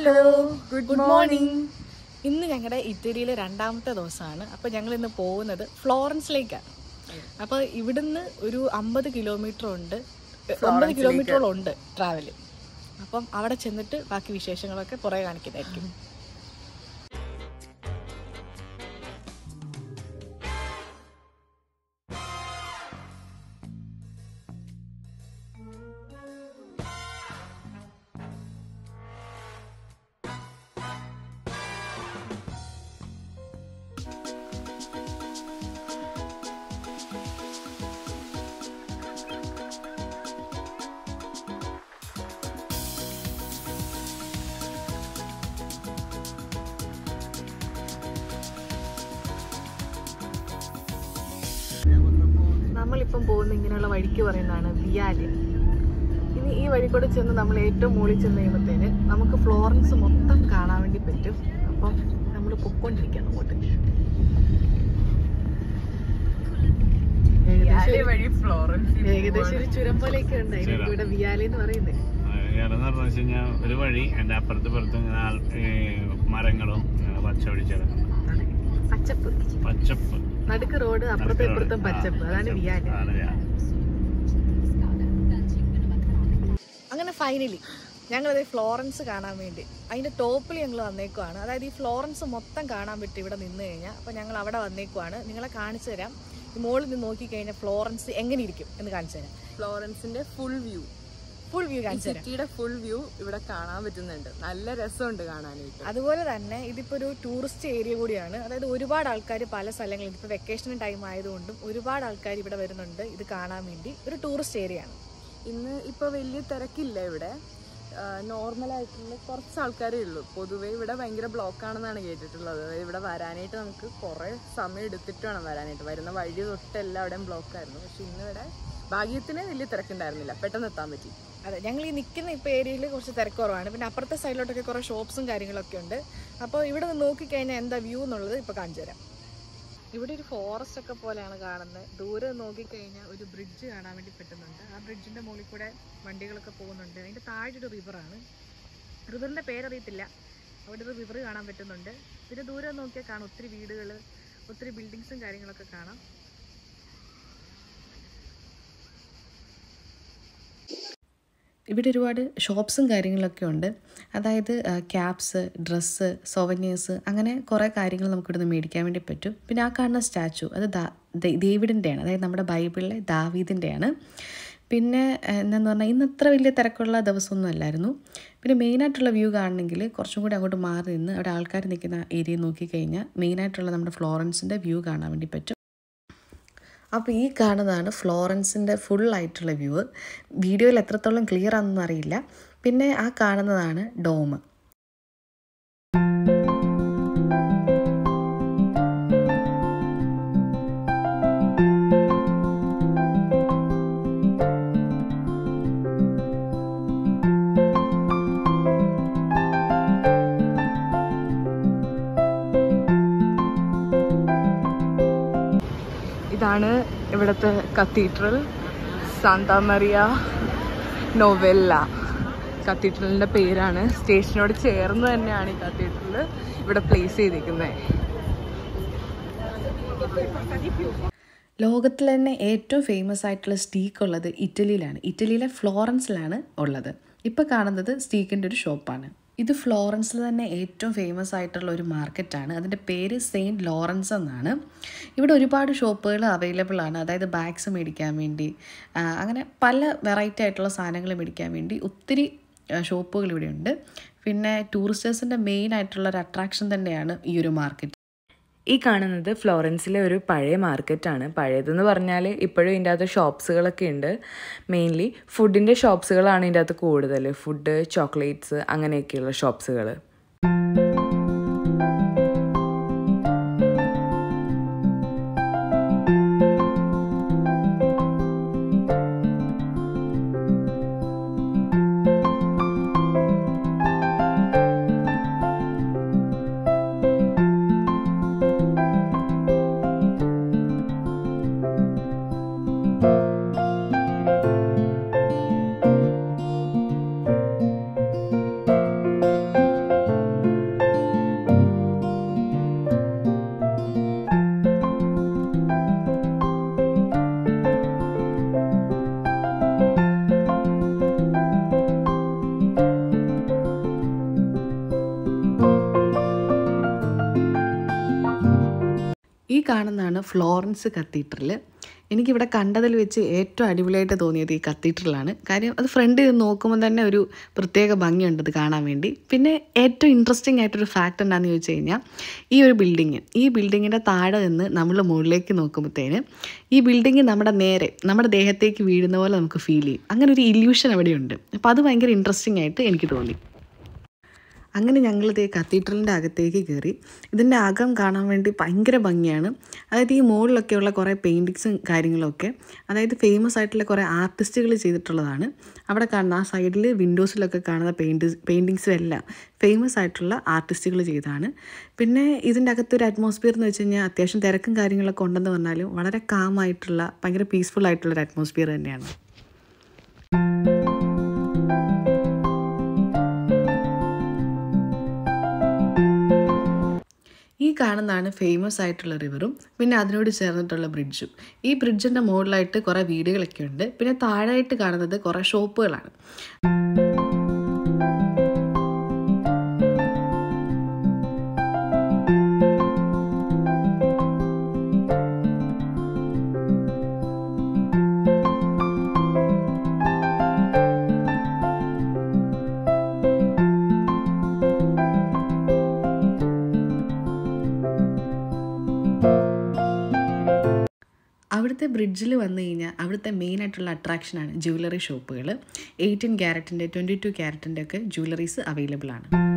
Hello good morning ഇന്ന് ഞങ്ങളുടെ ഇറ്റലിയിലെ രണ്ടാമത്തെ ദിവസമാണ് അപ്പോൾ ഞങ്ങൾ ഇന്ന് പോകുന്നത് ഫ്ലോറൻസിലേക്കാണ് അപ്പോൾ ഇവിടുന്ന് ഒരു അമ്പത് കിലോമീറ്റർ ഉണ്ട് ഒമ്പത് കിലോമീറ്ററോളം ഉണ്ട് ട്രാവൽ അപ്പം അവിടെ ചെന്നിട്ട് ബാക്കി വിശേഷങ്ങളൊക്കെ പുറകെ കാണിക്കുന്നതായിരിക്കും നമ്മളിപ്പം പോകുന്ന ഇങ്ങനെയുള്ള വഴിക്ക് പറയുന്നതാണ് വിയാല് ഇനി ഈ വഴി കൂടെ ചെന്ന് നമ്മൾ ഏറ്റവും മുകളിൽ ചെന്ന് കഴിയുമ്പോഴത്തേന് നമുക്ക് ഫ്ലോറൻസ് മൊത്തം കാണാൻ വേണ്ടി പറ്റും അപ്പം നമ്മൾ പൊക്കോണ്ടിരിക്കുകയാണ് അങ്ങോട്ട് ഏകദേശം ഒരു- വഴി ഫ്ലോറൻസ് ഏകദേശം ഒരു ചുരം പോലെയൊക്കെ ഉണ്ട് അതിന് ചുരം. ഇവിടെ വിയാലി എന്ന് പറയുന്നത് ഇടന്ന് പറഞ്ഞു വെച്ച് കഴിഞ്ഞാൽ ഒരു വഴി എൻ്റെ അപ്പുറത്ത് ഇപ്പുറത്ത് ഇങ്ങനെ ആൾ- ഈ മരങ്ങളും ഇങ്ങനെ പച്ച പിടിച്ച് കിടക്കുന്നു അതെ പച്ചപ്പ് പച്ചപ്പ് നടുക്ക് റോഡ് അപ്പുറത്തും ഇപ്പുറത്തും ആ, പച്ചപ്പ് അതാണ് പച്ചപ്പ്. വിയാലി അതാണ് വിയാലി. അങ്ങനെ ഫൈനലി ഞങ്ങളത് ഫ്ലോറൻസ് കാണാൻ വേണ്ടി അതിൻ്റെ ടോപ്പിൽ ഞങ്ങൾ വന്നേക്കുവാണ് അതായത് ഈ ഫ്ലോറൻസ് മൊത്തം കാണാൻ പറ്റും ഇവിടെ നിന്ന് കഴിഞ്ഞാൽ അപ്പോൾ ഞങ്ങൾ അവിടെ വന്നേക്കുവാണ് നിങ്ങളെ കാണിച്ചു തരാം ഈ മുകളിൽ നിന്ന് നോക്കിക്കഴിഞ്ഞാൽ ഫ്ലോറൻസ് എങ്ങനെ ഇരിക്കും എന്ന് കാണിച്ചു തരാം ഫ്ലോറൻസിന്റെ ഫുൾ വ്യൂ ഫുൾ വ്യൂ കാണിച്ചു തരാം സിറ്റിയുടെ ഫുൾ വ്യൂ ഇവിടെ കാണാൻ പറ്റുന്നുണ്ട് നല്ല രസമുണ്ട് കാണാനായിട്ട് അതുപോലെ തന്നെ ഇതിപ്പോൾ ഒരു ടൂറിസ്റ്റ് ഏരിയ കൂടിയാണ് അതായത് ഒരുപാട് ആൾക്കാർ പല സ്ഥലങ്ങളിൽ ഇപ്പോൾ വെക്കേഷൻ ടൈം ആയതുകൊണ്ടും ഒരുപാട് ആൾക്കാർ ഇവിടെ വരുന്നുണ്ട് ഇത് കാണാൻ വേണ്ടി ഒരു ടൂറിസ്റ്റ് ഏരിയ ആണ് ഇന്ന് ഇപ്പൊ വലിയ തിരക്കില്ല ഇവിടെ നോർമൽ ആയിട്ടുള്ള കുറച്ച് ആൾക്കാരേ ഉള്ളൂ പൊതുവേ ഇവിടെ ഭയങ്കര ബ്ലോക്ക് ആണെന്നാണ് കേട്ടിട്ടുള്ളത് അതായത് ഇവിടെ വരാനായിട്ട് നമുക്ക് കുറെ സമയം എടുത്തിട്ട് വേണം വരാനായിട്ട് വരുന്ന വഴി തൊട്ട് എല്ലാവിടെയും ബ്ലോക്ക് ആയിരുന്നു പക്ഷെ ഇന്ന് ഇവിടെ ഭാഗ്യത്തിന് വലിയ തിരക്കുണ്ടായിരുന്നില്ല പെട്ടെന്ന് എത്താൻ പറ്റി അതെ ഞങ്ങൾ ഈ നിൽക്കുന്ന ഇപ്പോൾ ഏരിയയിൽ കുറച്ച് തിരക്ക് കുറവാണ് പിന്നെ അപ്പുറത്തെ സൈഡിലോട്ടൊക്കെ കുറേ ഷോപ്സും കാര്യങ്ങളൊക്കെ ഉണ്ട് അപ്പോൾ ഇവിടെ നിന്ന് നോക്കിക്കഴിഞ്ഞാൽ എന്താ വ്യൂ എന്നുള്ളത് ഇപ്പോൾ കാണിച്ചു തരാം ഇവിടെ ഒരു ഫോറസ്റ്റ് ഒക്കെ പോലെയാണ് കാണുന്നത് ദൂരെ നോക്കിക്കഴിഞ്ഞാൽ ഒരു ബ്രിഡ്ജ് കാണാൻ വേണ്ടി പറ്റുന്നുണ്ട് ആ ബ്രിഡ്ജിൻ്റെ മുകളിൽ കൂടെ വണ്ടികളൊക്കെ പോകുന്നുണ്ട് അതിൻ്റെ താഴെ ഒരു റിവറാണ് റിവറിൻ്റെ പേരറിയത്തില്ല അവിടെ ഒരു റിവർ കാണാൻ പറ്റുന്നുണ്ട് പിന്നെ ദൂരെ നോക്കിയാൽ കാണാം ഒത്തിരി വീടുകൾ ഒത്തിരി ബിൽഡിങ്സും കാര്യങ്ങളൊക്കെ കാണാം ഇവിടെ ഒരുപാട് ഷോപ്സും കാര്യങ്ങളൊക്കെ ഉണ്ട് അതായത് ക്യാപ്സ് ഡ്രസ്സ് സൊവനേഴ്സ് അങ്ങനെ കുറേ കാര്യങ്ങൾ നമുക്കിവിടുന്ന് മേടിക്കാൻ വേണ്ടി പറ്റും പിന്നെ ആ കാണുന്ന സ്റ്റാച്ചു അത് ദാ ഡേവിഡിൻ്റെയാണ് അതായത് നമ്മുടെ ബൈബിളിലെ ദാവീദിൻ്റെയാണ് പിന്നെ ഏഹ്, എന്താന്ന് പറഞ്ഞാൽ ഇന്ന് അത്ര വലിയ തിരക്കുള്ള ദിവസമൊന്നും അല്ലായിരുന്നു പിന്നെ മെയിനായിട്ടുള്ള വ്യൂ കാണണമെങ്കിൽ കുറച്ചും കൂടി അങ്ങോട്ട് മാറി നിന്ന് അവിടെ ആൾക്കാർ നിൽക്കുന്ന ഏരിയ നോക്കിക്കഴിഞ്ഞാൽ മെയിനായിട്ടുള്ള നമ്മുടെ ഫ്ലോറൻസിൻ്റെ വ്യൂ കാണാൻ വേണ്ടി പറ്റും അപ്പോൾ ഈ കാണുന്നതാണ് ഫ്ലോറൻസിൻ്റെ ഫുൾ ആയിട്ടുള്ള വ്യൂ വീഡിയോയിൽ എത്രത്തോളം ക്ലിയർ ആണെന്നൊന്നും അറിയില്ല പിന്നെ ആ കാണുന്നതാണ് ഡോം ഇതാണ് ഇവിടുത്തെ കത്തീഡ്രൽ സാന്താമറിയ നൊവെല്ല കത്തീഡ്രലിൻ്റെ പേരാണ് സ്റ്റേഷനോട് ചേർന്ന് തന്നെയാണ് ഈ കത്തീഡ്രൽ ഇവിടെ പ്ലേസ് ചെയ്തിരിക്കുന്നത് ലോകത്തിൽ തന്നെ ഏറ്റവും ഫേമസ് ആയിട്ടുള്ള സ്റ്റീക്ക് ഉള്ളത് ഇറ്റലിയിലാണ് ഇറ്റലിയിലെ ഫ്ലോറൻസിലാണ് ഉള്ളത് ഇപ്പോൾ കാണുന്നത് സ്റ്റീക്കിൻ്റെ ഒരു ഷോപ്പാണ് ഇത് ഫ്ലോറൻസിൽ തന്നെ ഏറ്റവും ഫേമസ് ആയിട്ടുള്ള ഒരു മാർക്കറ്റാണ് അതിൻ്റെ പേര് സെയിൻറ്റ് ലോറൻസ് എന്നാണ് ഇവിടെ ഒരുപാട് ഷോപ്പുകൾ അവൈലബിൾ ആണ് അതായത് ബാഗ്സ് മേടിക്കാൻ വേണ്ടി ആ, അങ്ങനെ പല വെറൈറ്റി ആയിട്ടുള്ള സാധനങ്ങൾ മേടിക്കാൻ വേണ്ടി ഒത്തിരി ഷോപ്പുകൾ ഇവിടെ ഉണ്ട് പിന്നെ ടൂറിസ്റ്റേഴ്സിൻ്റെ മെയിൻ ആയിട്ടുള്ള ഒരു അട്രാക്ഷൻ തന്നെയാണ് ഈ ഒരു മാർക്കറ്റ് ഈ കാണുന്നത് ഫ്ലോറൻസിലെ ഒരു പഴയ മാർക്കറ്റാണ് പഴയതെന്ന് പറഞ്ഞാൽ ഇപ്പോഴും ഇതിൻ്റെ അകത്ത് ഷോപ്സുകളൊക്കെ ഉണ്ട് മെയിൻലി ഫുഡിൻ്റെ ഷോപ്സുകളാണ് ഇതിൻ്റെ അകത്ത് കൂടുതൽ ഫുഡ് ചോക്ലേറ്റ്സ് അങ്ങനെയൊക്കെയുള്ള ഷോപ്സുകൾ കാണുന്നതാണ് ഫ്ലോറൻസ് കത്തീഡ്രൽ എനിക്കിവിടെ കണ്ടതിൽ വെച്ച് ഏറ്റവും അടിപൊളിയായിട്ട് തോന്നിയത് ഈ കത്തീഡ്രലാണ് കാര്യം അത് ഫ്രണ്ടിൽ നിന്ന് നോക്കുമ്പോൾ തന്നെ ഒരു പ്രത്യേക ഭംഗിയുണ്ട് ഇത് കാണാൻ വേണ്ടി പിന്നെ ഏറ്റവും ഇൻട്രസ്റ്റിംഗ് ആയിട്ടൊരു ഫാക്റ്റ് എന്താണെന്ന് ചോദിച്ചു കഴിഞ്ഞാൽ ഈ ഒരു ബിൽഡിങ് ഈ ബിൽഡിങ്ങിൻ്റെ താഴെ നിന്ന് നമ്മൾ മുകളിലേക്ക് നോക്കുമ്പോഴത്തേന് ഈ ബിൽഡിങ് നമ്മുടെ നേരെ നമ്മുടെ ദേഹത്തേക്ക് വീഴുന്ന പോലെ നമുക്ക് ഫീൽ ചെയ്യും അങ്ങനെ ഒരു ഇല്യൂഷൻ അവിടെയുണ്ട് അപ്പോൾ അത് ഭയങ്കര ഇൻട്രസ്റ്റിംഗ് ആയിട്ട് എനിക്ക് തോന്നി അങ്ങനെ ഞങ്ങളിത് കത്തീഡ്രലിൻ്റെ അകത്തേക്ക് കയറി ഇതിൻ്റെ അകം കാണാൻ വേണ്ടി ഭയങ്കര ഭംഗിയാണ് അതായത് ഈ മുകളിലൊക്കെയുള്ള കുറേ പെയിൻറ്റിങ്സും കാര്യങ്ങളൊക്കെ അതായത് ഫേമസ് ആയിട്ടുള്ള കുറേ ആർട്ടിസ്റ്റുകൾ ചെയ്തിട്ടുള്ളതാണ് അവിടെ കാണുന്ന ആ സൈഡിൽ വിൻഡോസിലൊക്കെ കാണുന്ന പെയിൻറ്റ് പെയിൻറ്റിങ്സും എല്ലാം ഫേമസ് ആയിട്ടുള്ള ആർട്ടിസ്റ്റുകൾ ചെയ്തതാണ് പിന്നെ ഇതിൻ്റെ അകത്തൊരു അറ്റ്മോസ്ഫിയർ എന്ന് വെച്ച് കഴിഞ്ഞാൽ അത്യാവശ്യം തിരക്കും കാര്യങ്ങളൊക്കെ ഉണ്ടെന്ന് പറഞ്ഞാലും വളരെ കാമായിട്ടുള്ള ഭയങ്കര പീസ്ഫുൾ ആയിട്ടുള്ള ഒരു അറ്റ്മോസ്ഫിയർ തന്നെയാണ് ഈ കാണുന്നതാണ് ഫേമസ് ആയിട്ടുള്ള റിവറും പിന്നെ അതിനോട് ചേർന്നിട്ടുള്ള ബ്രിഡ്ജും ഈ ബ്രിഡ്ജിൻ്റെ മുകളിലായിട്ട് കുറേ വീടുകളൊക്കെ ഉണ്ട് പിന്നെ താഴെയായിട്ട് കാണുന്നത് കുറേ ഷോപ്പുകളാണ് അവിടുത്തെ ബ്രിഡ്ജിൽ വന്നു കഴിഞ്ഞാൽ അവിടുത്തെ മെയിൻ ആയിട്ടുള്ള അട്രാക്ഷനാണ് ജ്വല്ലറി ഷോപ്പുകൾ എയ്റ്റീൻ ക്യാരറ്റിൻ്റെ ട്വൻറ്റി ടു ക്യാരറ്റിൻ്റെ ഒക്കെ ജ്വല്ലറീസ് അവൈലബിൾ ആണ്